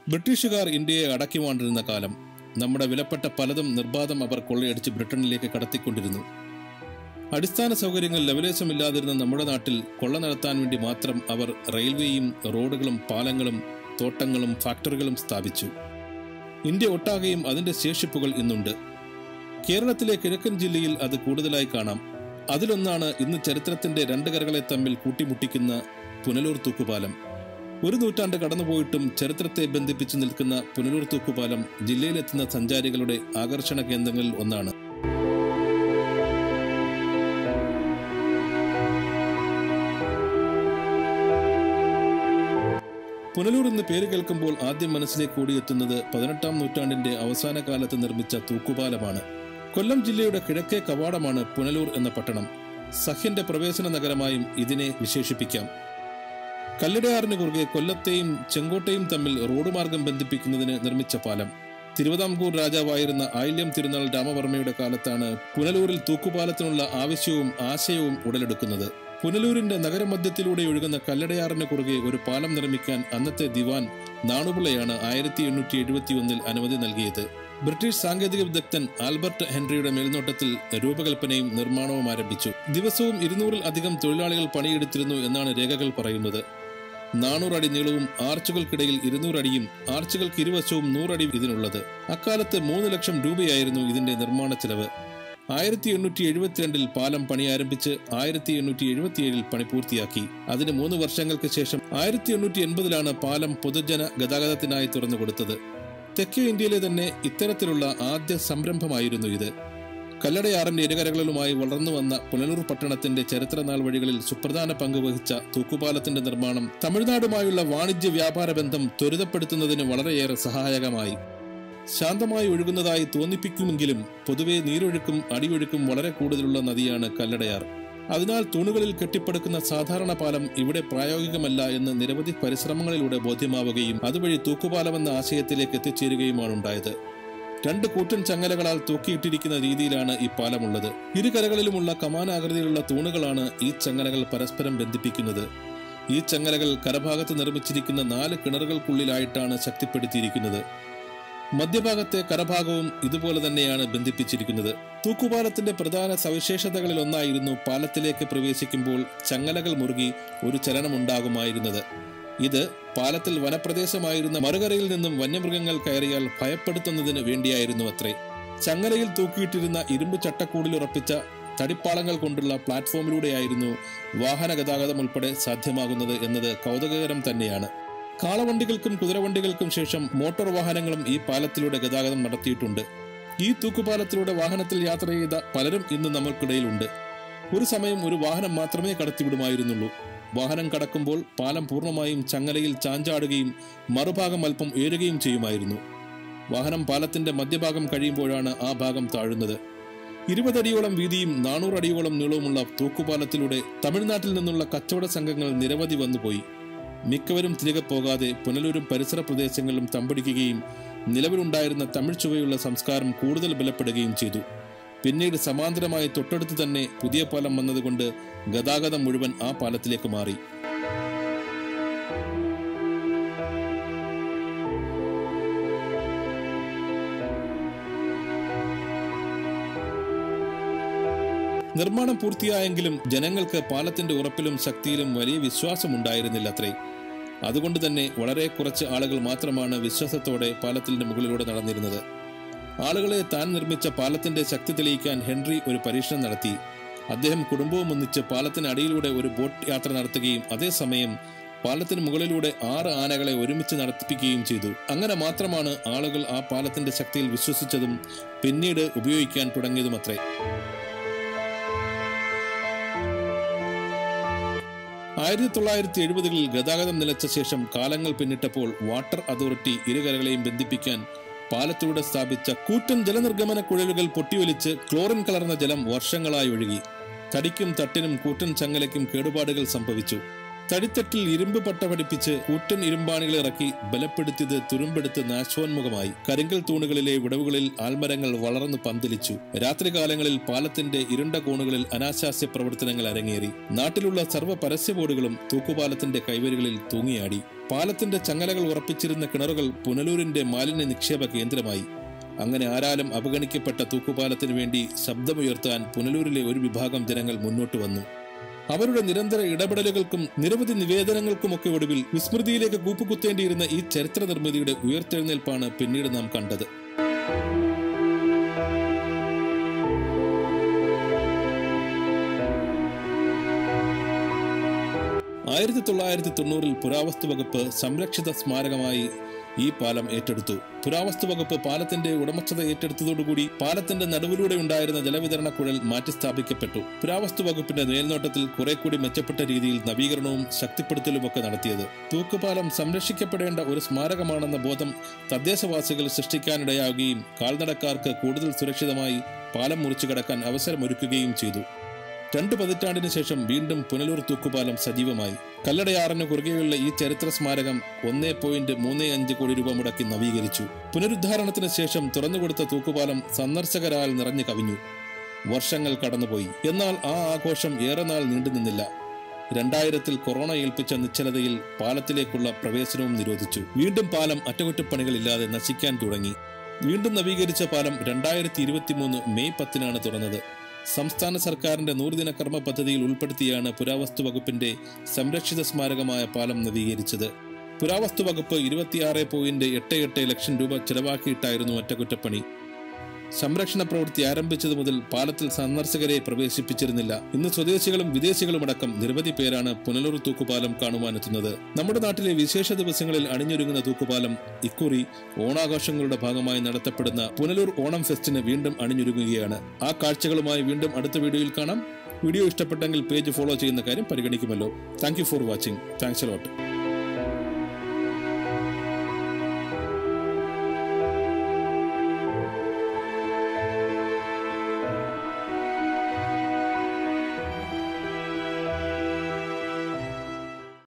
ബ്രിട്ടീഷുകാർ ഇന്ത്യയെ അടക്കി വാണ്ടിരുന്ന കാലം നമ്മുടെ വിലപ്പെട്ട പലതും നിർബാധം അവർ കൊള്ളയടിച്ച് ബ്രിട്ടനിലേക്ക് കടത്തിക്കൊണ്ടിരുന്നു അടിസ്ഥാന സൗകര്യങ്ങൾ ലവലേശമില്ലാതിരുന്ന നമ്മുടെ നാട്ടിൽ കൊള്ള നടത്താൻ വേണ്ടി മാത്രം അവർ റെയിൽവേയും റോഡുകളും പാലങ്ങളും തോട്ടങ്ങളും ഫാക്ടറികളും സ്ഥാപിച്ചു ഇന്ത്യ ഒട്ടാകെയും അതിന്റെ ശേഷിപ്പുകൾ ഇന്നുണ്ട് കേരളത്തിലെ കിഴക്കൻ ജില്ലയിൽ അത് കൂടുതലായി കാണാം അതിലൊന്നാണ് ഇന്ന് ചരിത്രത്തിന്റെ രണ്ട് കരകളെ തമ്മിൽ കൂട്ടിമുട്ടിക്കുന്ന പുനലൂർ തൂക്കുപാലം ഒരു നൂറ്റാണ്ട് കടന്നുപോയിട്ടും ചരിത്രത്തെ ബന്ധിപ്പിച്ചു നിൽക്കുന്ന പുനലൂർ തൂക്കുപാലം ജില്ലയിലെത്തുന്ന സഞ്ചാരികളുടെ ആകർഷണ കേന്ദ്രങ്ങളിൽ ഒന്നാണ് പുനലൂർ എന്ന പേര് കേൾക്കുമ്പോൾ ആദ്യം മനസ്സിലേക്ക് ഓടിയെത്തുന്നത് പതിനെട്ടാം നൂറ്റാണ്ടിന്റെ അവസാന കാലത്ത് നിർമ്മിച്ച തൂക്കുപാലമാണ് കൊല്ലം ജില്ലയുടെ കിഴക്കേ കവാടമാണ് പുനലൂർ എന്ന പട്ടണം സഹ്യന്റെ പ്രവേശന നഗരമായും ഇതിനെ വിശേഷിപ്പിക്കാം കല്ലടയാറിന് കുറുകെ കൊല്ലത്തെയും ചെങ്കോട്ടയും തമ്മിൽ റോഡ് മാർഗം ബന്ധിപ്പിക്കുന്നതിന് നിർമ്മിച്ച പാലം തിരുവിതാംകൂർ രാജാവായിരുന്ന ആയില്യം തിരുനാൾ രാമവർമ്മയുടെ കാലത്താണ് പുനലൂരിൽ തൂക്കുപാലത്തിനുള്ള ആവശ്യവും ആശയവും ഉടലെടുക്കുന്നത് പുനലൂരിന്റെ നഗരമധ്യത്തിലൂടെ ഒഴുകുന്ന കല്ലടയാറിന് കുറുകെ ഒരു പാലം നിർമ്മിക്കാൻ അന്നത്തെ ദിവാൻ നാണുപിള്ളയാണ് ആയിരത്തി എണ്ണൂറ്റി എഴുപത്തി ഒന്നിൽ അനുമതി നൽകിയത് ബ്രിട്ടീഷ് സാങ്കേതിക വിദഗ്ധൻ ആൽബർട്ട് ഹെൻറിയുടെ മേൽനോട്ടത്തിൽ രൂപകൽപ്പനയും നിർമ്മാണവും ആരംഭിച്ചു ദിവസവും ഇരുന്നൂറിൽ അധികം തൊഴിലാളികൾ പണിയെടുത്തിരുന്നു എന്നാണ് രേഖകൾ പറയുന്നത് നാനൂറടി നീളവും ആർച്ചുകൾക്കിടയിൽ ഇരുന്നൂറടിയും ആർച്ചുകൾക്ക് ഇരുവശവും നൂറടി ഇതിനുള്ളത് അക്കാലത്ത് മൂന്ന് ലക്ഷം രൂപയായിരുന്നു ഇതിന്റെ നിർമ്മാണ ചെലവ് ആയിരത്തി എണ്ണൂറ്റി എഴുപത്തിരണ്ടിൽ പാലം പണി ആരംഭിച്ച് ആയിരത്തി എണ്ണൂറ്റി എഴുപത്തിയേഴിൽ പണി പൂർത്തിയാക്കി അതിന് മൂന്ന് വർഷങ്ങൾക്ക് ശേഷം ആയിരത്തി എണ്ണൂറ്റി എൺപതിലാണ് പാലം പൊതുജന ഗതാഗതത്തിനായി തുറന്നു കൊടുത്തത് തെക്കേ ഇന്ത്യയിലെ തന്നെ ഇത്തരത്തിലുള്ള ആദ്യ സംരംഭമായിരുന്നു ഇത് കല്ലടയാറിന്റെ ഇരുകരകളിലുമായി വളർന്നു വന്ന പുനലൂർ പട്ടണത്തിന്റെ ചരിത്ര നാൾ വഴികളിൽ സുപ്രധാന പങ്ക് വഹിച്ച തൂക്കുപാലത്തിന്റെ നിർമ്മാണം തമിഴ്നാടുമായുള്ള വാണിജ്യ വ്യാപാര ബന്ധം ത്വരിതപ്പെടുത്തുന്നതിന് വളരെയേറെ സഹായകമായി ശാന്തമായി ഒഴുകുന്നതായി തോന്നിപ്പിക്കുമെങ്കിലും പൊതുവെ നീരൊഴുക്കും അടിയൊഴുക്കും വളരെ കൂടുതലുള്ള നദിയാണ് കല്ലടയാർ അതിനാൽ തൂണുകളിൽ കെട്ടിപ്പടുക്കുന്ന സാധാരണ പാലം ഇവിടെ പ്രായോഗികമല്ല എന്ന് നിരവധി പരിശ്രമങ്ങളിലൂടെ ബോധ്യമാവുകയും അതുവഴി തൂക്കുപാലമെന്ന ആശയത്തിലേക്ക് എത്തിച്ചേരുകയുമാണ് ഉണ്ടായത് രണ്ട് കൂറ്റൻ ചങ്ങലകളാൽ തൂക്കിയിട്ടിരിക്കുന്ന രീതിയിലാണ് ഈ പാലമുള്ളത് ഇരുകരകളിലുമുള്ള കമാനാകൃതിയിലുള്ള തൂണുകളാണ് ഈ ചങ്ങലകൾ പരസ്പരം ബന്ധിപ്പിക്കുന്നത് ഈ ചങ്ങലകൾ കരഭാഗത്ത് നിർമ്മിച്ചിരിക്കുന്ന നാല് കിണറുകൾക്കുള്ളിലായിട്ടാണ് ശക്തിപ്പെടുത്തിയിരിക്കുന്നത് മധ്യഭാഗത്തെ കരഭാഗവും ഇതുപോലെ തന്നെയാണ് ബന്ധിപ്പിച്ചിരിക്കുന്നത് തൂക്കുപാലത്തിന്റെ പ്രധാന സവിശേഷതകളിൽ ഒന്നായിരുന്നു പാലത്തിലേക്ക് പ്രവേശിക്കുമ്പോൾ ചങ്ങലകൾ മുറുകി ഒരു ചലനമുണ്ടാകുമായിരുന്നത് ഇത് പാലത്തിൽ വനപ്രദേശമായിരുന്ന മറുകരയിൽ നിന്നും വന്യമൃഗങ്ങൾ കയറിയാൽ ഭയപ്പെടുത്തുന്നതിന് വേണ്ടിയായിരുന്നു അത്രേ ചങ്ങലയിൽ തൂക്കിയിട്ടിരുന്ന ഇരുമ്പ് ചട്ടക്കൂടിൽ ഉറപ്പിച്ച തടിപ്പാളങ്ങൾ കൊണ്ടുള്ള പ്ലാറ്റ്ഫോമിലൂടെയായിരുന്നു വാഹന ഗതാഗതം ഉൾപ്പെടെ സാധ്യമാകുന്നത് എന്നത് കൗതുകകരം തന്നെയാണ് കാളവണ്ടികൾക്കും കുതിരവണ്ടികൾക്കും ശേഷം മോട്ടോർ വാഹനങ്ങളും ഈ പാലത്തിലൂടെ ഗതാഗതം നടത്തിയിട്ടുണ്ട് ഈ തൂക്കുപാലത്തിലൂടെ വാഹനത്തിൽ യാത്ര ചെയ്ത പലരും ഇന്ന് നമ്മൾക്കിടയിലുണ്ട് ഒരു സമയം ഒരു വാഹനം മാത്രമേ കടത്തിവിടുമായിരുന്നുള്ളൂ വാഹനം കടക്കുമ്പോൾ പാലം പൂർണ്ണമായും ചങ്ങലയിൽ ചാഞ്ചാടുകയും മറുഭാഗം അല്പം ഉയരുകയും ചെയ്യുമായിരുന്നു വാഹനം പാലത്തിന്റെ മധ്യഭാഗം കഴിയുമ്പോഴാണ് ആ ഭാഗം താഴുന്നത് ഇരുപതടിയോളം വീതിയും നാനൂറടിയോളം നീളവുമുള്ള തൂക്കുപാലത്തിലൂടെ തമിഴ്നാട്ടിൽ നിന്നുള്ള കച്ചവട സംഘങ്ങൾ നിരവധി വന്നുപോയി മിക്കവരും തിരികെ പോകാതെ പുനലൂരും പരിസര പ്രദേശങ്ങളിലും തമ്പടിക്കുകയും നിലവിലുണ്ടായിരുന്ന തമിഴ് ചുവയുള്ള സംസ്കാരം കൂടുതൽ ബലപ്പെടുകയും ചെയ്തു പിന്നീട് സമാന്തരമായി തൊട്ടടുത്ത് തന്നെ പുതിയ പാലം വന്നതുകൊണ്ട് ഗതാഗതം മുഴുവൻ ആ പാലത്തിലേക്ക് മാറി നിർമ്മാണം പൂർത്തിയായെങ്കിലും ജനങ്ങൾക്ക് പാലത്തിന്റെ ഉറപ്പിലും ശക്തിയിലും വലിയ വിശ്വാസമുണ്ടായിരുന്നില്ല അത്രേ അതുകൊണ്ട് തന്നെ വളരെ കുറച്ച് ആളുകൾ മാത്രമാണ് വിശ്വാസത്തോടെ പാലത്തിന്റെ മുകളിലൂടെ നടന്നിരുന്നത് ആളുകളെ താൻ നിർമ്മിച്ച പാലത്തിന്റെ ശക്തി തെളിയിക്കാൻ ഹെൻറി ഒരു പരീക്ഷണം നടത്തി അദ്ദേഹം കുടുംബവും ഒന്നിച്ച് പാലത്തിന് അടിയിലൂടെ ഒരു ബോട്ട് യാത്ര നടത്തുകയും അതേസമയം പാലത്തിന് മുകളിലൂടെ ആറ് ആനകളെ ഒരുമിച്ച് നടത്തിപ്പിക്കുകയും ചെയ്തു അങ്ങനെ മാത്രമാണ് ആളുകൾ ആ പാലത്തിന്റെ ശക്തിയിൽ വിശ്വസിച്ചതും പിന്നീട് ഉപയോഗിക്കാൻ തുടങ്ങിയതുമത്രേ ആയിരത്തി തൊള്ളായിരത്തി എഴുപതുകളിൽ ഗതാഗതം നിലച്ച ശേഷം കാലങ്ങൾ പിന്നിട്ടപ്പോൾ വാട്ടർ അതോറിറ്റി ഇരുകരകളെയും ബന്ധിപ്പിക്കാൻ പാലത്തിലൂടെ സ്ഥാപിച്ച കൂറ്റൻ ജലനിർഗമന കുഴലുകൾ പൊട്ടിയൊലിച്ച് ക്ലോറിൻ കലർന്ന ജലം വർഷങ്ങളായി ഒഴുകി തടിക്കും തട്ടിനും കൂറ്റൻ ചങ്ങലയ്ക്കും കേടുപാടുകൾ സംഭവിച്ചു തടിത്തട്ടിൽ ഇരുമ്പ് പട്ട പഠിപ്പിച്ച് കൂറ്റൻ ഇരുമ്പാണികൾ ഇറക്കി ബലപ്പെടുത്തിയത് തുരുമ്പെടുത്ത് നാശോന്മുഖമായി കരിങ്കൽ തൂണുകളിലെ വിടവുകളിൽ ആൽമരങ്ങൾ വളർന്നു പന്തലിച്ചു രാത്രികാലങ്ങളിൽ പാലത്തിന്റെ ഇരുണ്ട കോണുകളിൽ അനാശാസ്യ പ്രവർത്തനങ്ങൾ അരങ്ങേറി നാട്ടിലുള്ള സർവ്വ പരസ്യ ബോർഡുകളും തൂക്കുപാലത്തിന്റെ കൈവരികളിൽ തൂങ്ങിയാടി പാലത്തിന്റെ ചങ്ങലകൾ ഉറപ്പിച്ചിരുന്ന കിണറുകൾ പുനലൂരിന്റെ മാലിന്യ നിക്ഷേപ കേന്ദ്രമായി അങ്ങനെ ആരാലും അവഗണിക്കപ്പെട്ട തൂക്കുപാലത്തിനു വേണ്ടി ശബ്ദമുയർത്താൻ പുനലൂരിലെ ഒരു വിഭാഗം ജനങ്ങൾ മുന്നോട്ട് വന്നു അവരുടെ നിരന്തര ഇടപെടലുകൾക്കും നിരവധി നിവേദനങ്ങൾക്കുമൊക്കെ ഒടുവിൽ വിസ്മൃതിയിലേക്ക് കൂപ്പുകുത്തേണ്ടിയിരുന്ന ഈ ചരിത്ര നിർമ്മിതിയുടെ ഉയർത്തെഴുന്നേൽപ്പാണ് പിന്നീട് നാം കണ്ടത് ആയിരത്തി തൊള്ളായിരത്തി തൊണ്ണൂറിൽ പുരാവസ്തു വകുപ്പ് സംരക്ഷിത സ്മാരകമായി ഈ പാലം ഏറ്റെടുത്തു പുരാവസ്തു വകുപ്പ് പാലത്തിന്റെ ഉടമസ്ഥത ഏറ്റെടുത്തതോടുകൂടി പാലത്തിന്റെ നടുവിലൂടെ ഉണ്ടായിരുന്ന ജലവിതരണ കുഴൽ മാറ്റിസ്ഥാപിക്കപ്പെട്ടു പുരാവസ്തു വകുപ്പിന്റെ മേൽനോട്ടത്തിൽ കുറെ കൂടി മെച്ചപ്പെട്ട രീതിയിൽ നവീകരണവും ശക്തിപ്പെടുത്തലുമൊക്കെ നടത്തിയത് തൂക്കുപാലം സംരക്ഷിക്കപ്പെടേണ്ട ഒരു സ്മാരകമാണെന്ന ബോധം തദ്ദേശവാസികൾ സൃഷ്ടിക്കാനിടയാവുകയും കാൽനടക്കാർക്ക് കൂടുതൽ സുരക്ഷിതമായി പാലം മുറിച്ചു കടക്കാൻ അവസരമൊരുക്കുകയും ചെയ്തു രണ്ടു പതിറ്റാണ്ടിന് ശേഷം വീണ്ടും പുനലൂർ തൂക്കുപാലം സജീവമായി കല്ലടയാറിന് കുറുകെയുള്ള ഈ ചരിത്ര സ്മാരകം ഒന്നേ പോയിന്റ് മൂന്ന് അഞ്ച് കോടി രൂപ മുടക്കി നവീകരിച്ചു പുനരുദ്ധാരണത്തിന് ശേഷം തുറന്നുകൊടുത്ത തൂക്കുപാലം സന്ദർശകരാൽ നിറഞ്ഞു കവിഞ്ഞു വർഷങ്ങൾ കടന്നുപോയി എന്നാൽ ആ ആഘോഷം ഏറെ നാൾ നീണ്ടുനിന്നില്ല രണ്ടായിരത്തിൽ കൊറോണ ഏൽപ്പിച്ച നിശ്ചലതയിൽ പാലത്തിലേക്കുള്ള പ്രവേശനവും നിരോധിച്ചു വീണ്ടും പാലം അറ്റകുറ്റപ്പണികളില്ലാതെ നശിക്കാൻ തുടങ്ങി വീണ്ടും നവീകരിച്ച പാലം രണ്ടായിരത്തി ഇരുപത്തിമൂന്ന് മെയ് പത്തിനാണ് തുറന്നത് സംസ്ഥാന സർക്കാരിന്റെ നൂറുദിന കർമ്മ പദ്ധതിയിൽ ഉൾപ്പെടുത്തിയാണ് പുരാവസ്തു വകുപ്പിന്റെ സംരക്ഷിത സ്മാരകമായ പാലം നവീകരിച്ചത് പുരാവസ്തു വകുപ്പ് ഇരുപത്തിയാറ് പോയിന്റ് എട്ട് എട്ട് ലക്ഷം രൂപ ചെലവാക്കിയിട്ടായിരുന്നു അറ്റകുറ്റപ്പണി സംരക്ഷണ പ്രവൃത്തി ആരംഭിച്ചതു മുതൽ പാലത്തിൽ സന്ദർശകരെ പ്രവേശിപ്പിച്ചിരുന്നില്ല ഇന്ന് സ്വദേശികളും വിദേശികളും അടക്കം നിരവധി പേരാണ് പുനലൂർ തൂക്കുപാലം കാണുവാനെത്തുന്നത് നമ്മുടെ നാട്ടിലെ വിശേഷ ദിവസങ്ങളിൽ അണിഞ്ഞൊരുങ്ങുന്ന തൂക്കുപാലം ഇക്കുറി ഓണാഘോഷങ്ങളുടെ ഭാഗമായി നടത്തപ്പെടുന്ന പുനലൂർ ഓണം ഫെസ്റ്റിന് വീണ്ടും അണിഞ്ഞൊരുങ്ങുകയാണ് ആ കാഴ്ചകളുമായി വീണ്ടും അടുത്ത വീഡിയോയിൽ കാണാം വീഡിയോ ഇഷ്ടപ്പെട്ടെങ്കിൽ പേജ് ഫോളോ ചെയ്യുന്ന കാര്യം പരിഗണിക്കുമല്ലോ thank for watching thanks lot